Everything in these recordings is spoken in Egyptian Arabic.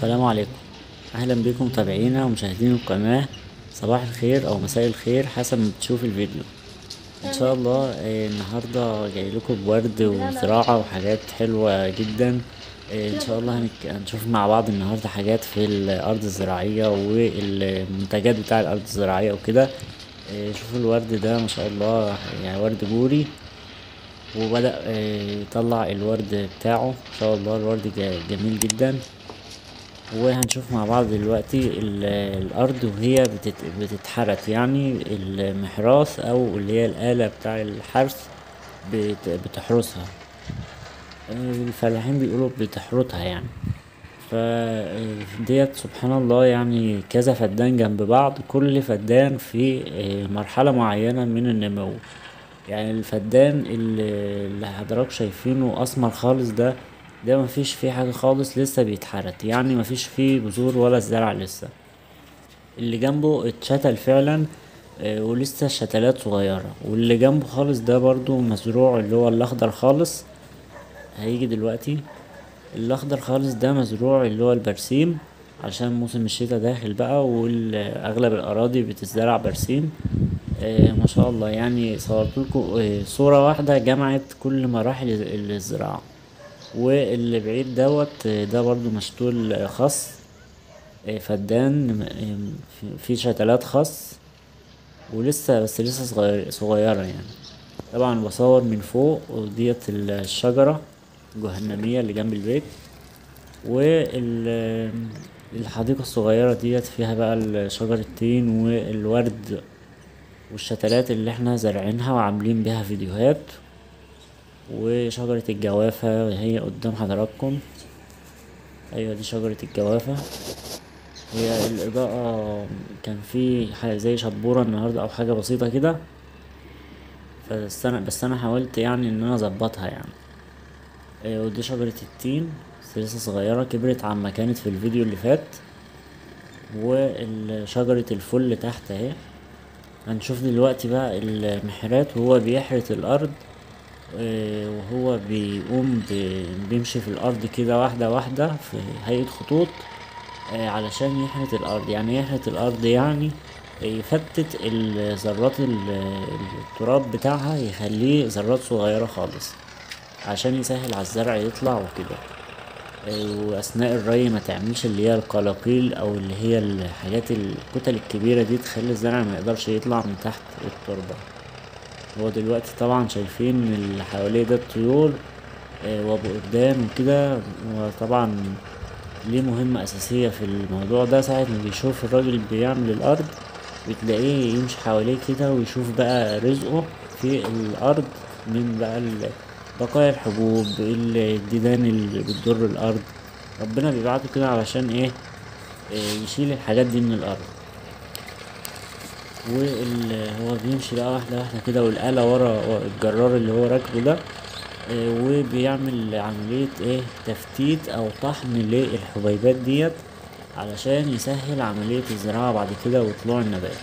السلام عليكم اهلا بكم متابعينا ومشاهدين القناة صباح الخير او مساء الخير حسب ما بتشوف الفيديو ان شاء الله آه، النهاردة جاي لكم بورد وزراعة وحاجات حلوة جدا آه، ان شاء الله هنك- هنشوف مع بعض النهاردة حاجات في الارض الزراعية والمنتجات بتاع الارض الزراعية وكده آه، شوفوا الورد ده ما شاء الله يعني ورد جوري وبدأ آه، يطلع الورد بتاعه ان شاء الله الورد جا- جميل جدا وهنشوف مع بعض دلوقتي ال- الأرض وهي بتت... بتتحرث يعني المحراث أو اللي هي الآلة بتاع الحرث بت... بتحرسها الفلاحين بيقولوا بتحرثها يعني فديت سبحان الله يعني كذا فدان جنب بعض كل فدان في آه، مرحلة معينة من النمو يعني الفدان اللي اللي حضرتك شايفينه اسمر خالص ده ده مفيش فيه حاجة خالص لسه بيتحرث يعني مفيش فيه بذور ولا زرع لسه اللي جنبه اتشتل فعلا آه، ولسه شتلات صغيرة واللي جنبه خالص ده برضو مزروع اللي هو الاخضر خالص هيجي دلوقتي الاخضر خالص ده مزروع اللي هو البرسيم عشان موسم الشتاء داخل بقى واغلب الاراضي بتزرع برسيم آه ما شاء الله يعني صورت لكم آه صورة واحدة جمعت كل مراحل ال- الزراعة واللي بعيد دوت آه، ده برضو مشتول آه، خس آه، فدان آه، في- في شتلات خس ولسه بس لسه صغير صغيرة يعني طبعا بصور من فوق وديت الشجرة الجهنمية اللي جنب البيت والحديقة الصغيرة ديت فيها بقى شجر التين والورد والشتلات اللي احنا زارعينها وعاملين بيها فيديوهات وشجرة الجوافة هي قدام حضراتكم ايوه دي شجرة الجوافة هي الإضاءة كان في حاجة زي شبورة النهاردة أو حاجة بسيطة كده بس أنا بس أنا حاولت يعني إن أنا أظبطها يعني آه، ودي شجرة التين بس لسه صغيرة كبرت عما كانت في الفيديو اللي فات وشجرة الفل تحت اهي هنشوف دلوقتي بقى المحرات وهو بيحرث الأرض آه، وهو بيقوم ب- بيمشي في الأرض كده واحدة واحدة في هيئة خطوط آه، علشان يحرث الأرض يعني يحرث الأرض يعني يفتت ال- ذرات ال- التراب بتاعها يخليه ذرات صغيرة خالص عشان يسهل على الزرع يطلع وكده آه، واثناء الري ما تعملش اللي هي القلاقيل او اللي هي الحاجات الكتل الكبيره دي تخلي الزرع ما يقدرش يطلع من تحت التربه هو دلوقتي طبعا شايفين اللي حواليه ده الطيور آه، وابو قردان وكده وطبعا ليه مهمة أساسية في الموضوع ده ساعة ما بيشوف الراجل بيعمل الأرض بتلاقيه يمشي حواليه كده ويشوف بقى رزقه في الأرض من بقى ال- بقايا الحبوب الديدان اللي بتضر الأرض ربنا بيبعته كده علشان ايه آه، يشيل الحاجات دي من الأرض وهو بيمشي بقى واحدة واحدة كده والآلة ورا الجرار اللي هو راكبه ده آه، وبيعمل عملية ايه تفتيت او طحن للحبيبات ديت علشان يسهل عملية الزراعة بعد كده وطلوع النبات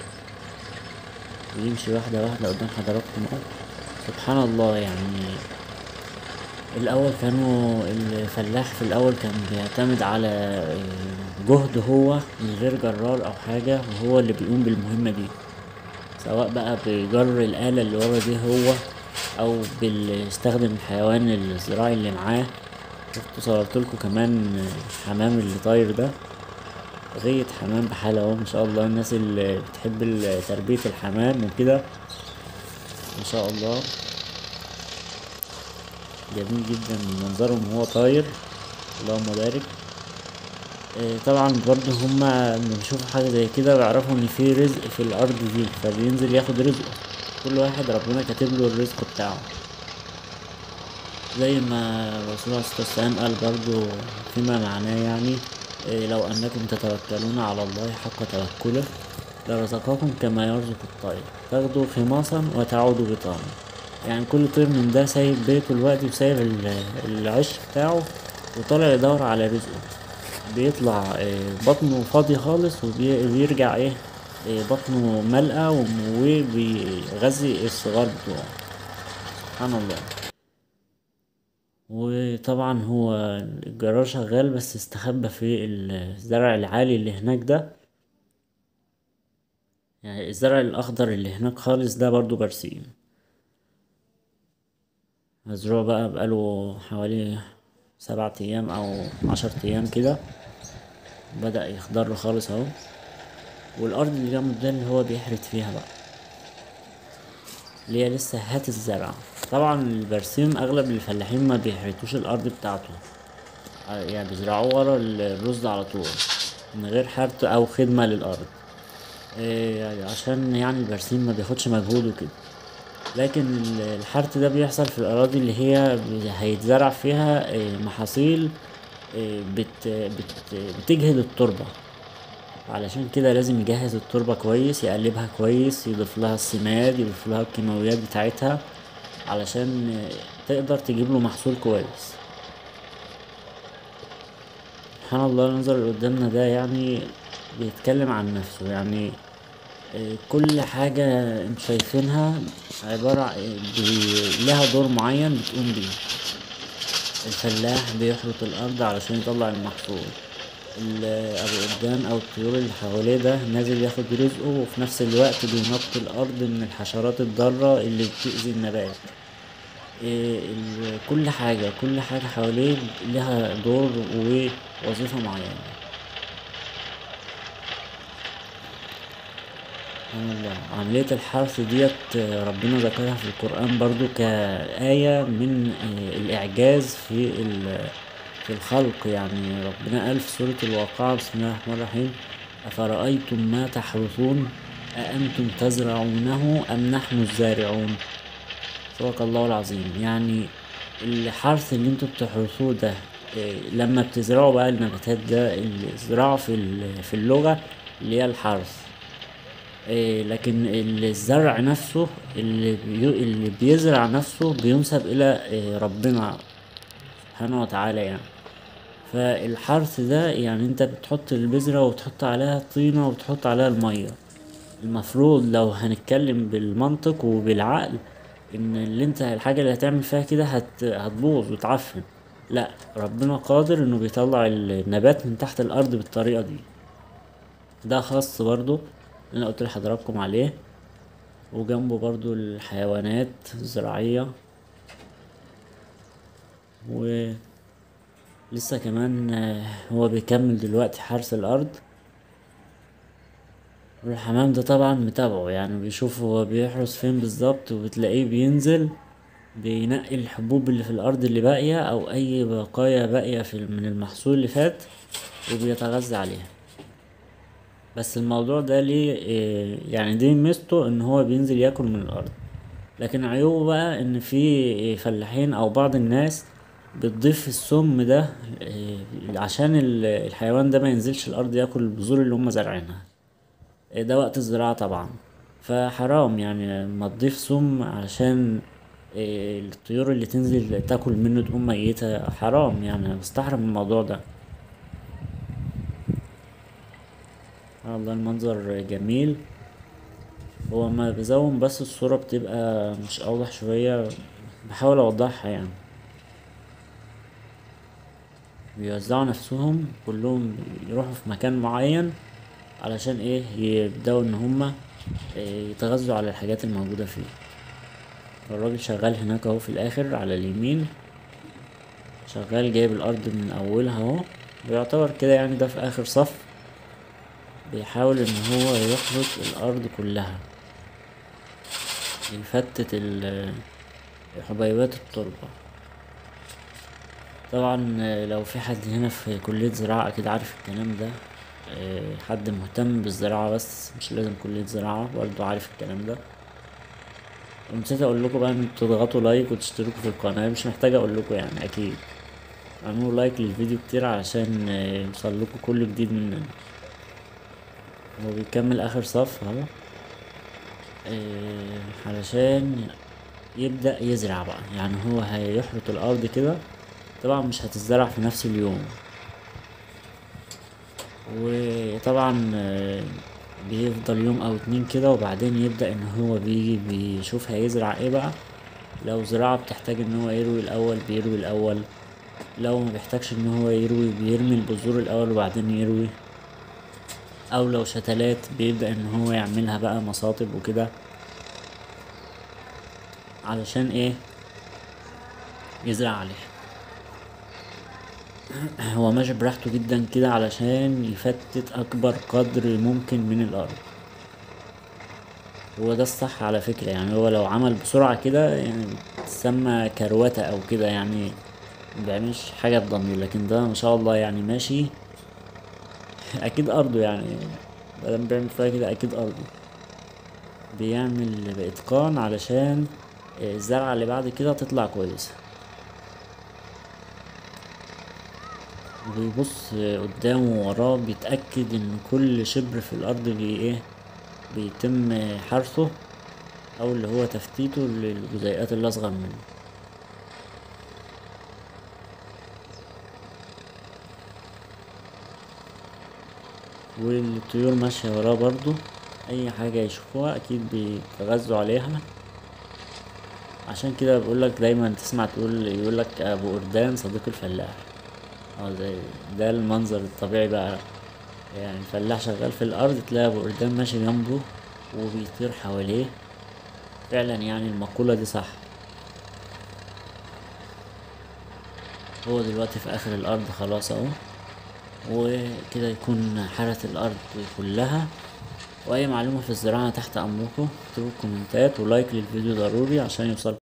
ويمشي واحدة واحدة قدام حضراتكم اهو سبحان الله يعني الأول كانوا الفلاح في الأول كان بيعتمد على آه، جهد هو من غير جرار أو حاجة وهو اللي بيقوم بالمهمة دي سواء بقى بجر الآلة اللي ورا دي هو أو بيستخدم الحيوان الزراعي اللي معاه شفت صورتلكوا كمان حمام اللي طاير ده غية حمام بحالة اهو ما شاء الله الناس اللي بتحب ال- تربية الحمام وكده ما شاء الله جميل جدا منظرهم وهو طاير اللهم بارك آه، طبعا برضه هما لما بيشوفوا حاجة زي كده بيعرفوا ان في رزق في الارض دي فبينزل ياخد رزقه كل واحد ربنا كاتب له الرزق بتاعه زي ما الرسول عليه الصلاة والسلام قال برضو فيما معناه يعني إيه، لو أنكم تتوكلون على الله حق توكله لرزقكم كما يرزق الطير تاخدوا خماصا وتعودوا بطانا يعني كل طير من ده سايب بيته الوقت وسايب ال- العش بتاعه وطالع يدور على رزقه بيطلع إيه، بطنه فاضي خالص وبيرجع ايه إيه، بطنه ملقى وم- وبيغذي الصغار بتوعه سبحان الله وطبعا هو الجرار شغال بس استخبى في الزرع العالي اللي هناك ده يعني الزرع الاخضر اللي هناك خالص ده برضو برسيم مزروع بقى بقاله حوالي سبعة ايام او عشر ايام كده بدأ يخضر خالص اهو والارض اللي جنبه ده اللي هو بيحرث فيها بقى اللي هي لسه هات الزرع طبعا البرسيم اغلب الفلاحين ما بيحرثوش الارض بتاعته يعني بيزرعوه ورا الرز على طول من غير حرث او خدمة للارض إيه يعني عشان يعني البرسيم ما بياخدش مجهود وكده لكن الحرث ده بيحصل في الاراضي اللي هي هيتزرع فيها إيه محاصيل إيه بت بت بتجهد التربة علشان كده لازم يجهز التربة كويس يقلبها كويس يضيف لها السماد يضيف لها الكيماويات بتاعتها علشان تقدر تجيب له محصول كويس سبحان الله المنظر اللي قدامنا ده يعني بيتكلم عن نفسه يعني كل حاجة انتوا شايفينها عبارة لها دور معين بتقوم بيه الفلاح بيحرث الأرض علشان يطلع المحصول الأرجان أو الطيور اللي حواليه ده نازل ياخد رزقه وفي نفس الوقت بينقي الأرض من الحشرات الضارة اللي بتأذي النبات كل حاجة كل حاجة حواليه لها دور ووظيفة معينة سبحان الله عملية الحرث ديت ربنا ذكرها في القرآن برضو كآية من الإعجاز في في الخلق يعني ربنا قال في سورة الواقعة بسم الله الرحمن الرحيم أفرأيتم ما تحرثون أأنتم تزرعونه أم نحن الزارعون صدق الله العظيم يعني الحرث اللي انتوا بتحرثوه ده لما بتزرعوا بقى النباتات ده الزراعة في في اللغة اللي هي الحرث لكن الزرع نفسه اللي, بي اللي بيزرع نفسه بينسب إلى ربنا سبحانه وتعالى يعني فالحرث ده يعني انت بتحط البذرة وتحط عليها طينة وتحط عليها المية المفروض لو هنتكلم بالمنطق وبالعقل ان اللي انت الحاجة اللي هتعمل فيها كده هت... هتبوظ وتعفن لا ربنا قادر انه بيطلع النبات من تحت الارض بالطريقة دي ده خاص برضو اللي انا قلت لحضراتكم عليه وجنبه برضو الحيوانات الزراعية و لسه كمان هو بيكمل دلوقتي حرث الارض والحمام ده طبعا متابعه يعني بيشوف هو بيحرس فين بالظبط وبتلاقيه بينزل بينقي الحبوب اللي في الارض اللي باقية او اي بقايا باقية في من المحصول اللي فات وبيتغذى عليها بس الموضوع ده ليه يعني دي ميزته ان هو بينزل ياكل من الارض لكن عيوبه بقى ان في فلاحين او بعض الناس بتضيف السم ده عشان الحيوان ده ما ينزلش الارض ياكل البذور اللي هم زارعينها ده وقت الزراعة طبعا فحرام يعني ما تضيف سم علشان الطيور اللي تنزل تاكل منه تقوم ميتة حرام يعني بستحرم الموضوع ده والله المنظر جميل هو ما بزوم بس الصورة بتبقى مش اوضح شوية بحاول اوضحها يعني بيوزعوا نفسهم كلهم يروحوا في مكان معين علشان ايه يبدأوا ان هما يتغذوا على الحاجات الموجودة فيه الراجل شغال هناك اهو في الاخر على اليمين شغال جايب الارض من اولها اهو بيعتبر كده يعني ده في اخر صف بيحاول ان هو يخلط الارض كلها يفتت حبيبات التربة طبعا لو في حد هنا في كلية زراعة اكيد عارف الكلام ده حد مهتم بالزراعة بس مش لازم كلية زراعة برضو عارف الكلام ده ونسيت اقول لكم بقى ان تضغطوا لايك وتشتركوا في القناة مش محتاج اقول لكم يعني اكيد اعملوا لايك للفيديو كتير علشان يوصل لكم كل جديد مننا هو بيكمل اخر صف اهو علشان يبدأ يزرع بقى يعني هو هيحرط الارض كده طبعا مش هتزرع في نفس اليوم وطبعا بيفضل يوم او اتنين كده وبعدين يبدأ ان هو بيجي بيشوف هيزرع ايه بقى لو زراعة بتحتاج ان هو يروي الاول بيروي الاول لو ما بيحتاجش ان هو يروي بيرمي البذور الاول وبعدين يروي او لو شتلات بيبدأ ان هو يعملها بقى مصاطب وكده علشان ايه يزرع عليها هو ماشي براحته جدا كده علشان يفتت اكبر قدر ممكن من الارض هو ده الصح على فكرة يعني هو لو عمل بسرعة كده يعني تسمى كروتة او كده يعني مبيعملش حاجة بضمير لكن ده ما شاء الله يعني ماشي اكيد ارضه يعني مادام بيعمل فيها كده اكيد ارضه بيعمل باتقان علشان الزرعة اللي بعد كده تطلع كويسة وبيبص قدامه ووراه بيتأكد ان كل شبر في الارض بي ايه بيتم حرثه او اللي هو تفتيته للجزيئات اللي اصغر منه والطيور ماشية وراه برضو اي حاجة يشوفوها اكيد بيتغذوا عليها عشان كده بقولك دايما تسمع تقول يقولك ابو قردان صديق الفلاح اه زي ده المنظر الطبيعي بقى يعني الفلاح شغال في الارض تلاقي ابو قردان ماشي جنبه وبيطير حواليه فعلا يعني المقولة دي صح هو دلوقتي في اخر الارض خلاص اهو وكده يكون حرث الارض كلها واي معلومة في الزراعة تحت امركم اكتبوا كومنتات ولايك للفيديو ضروري عشان يوصل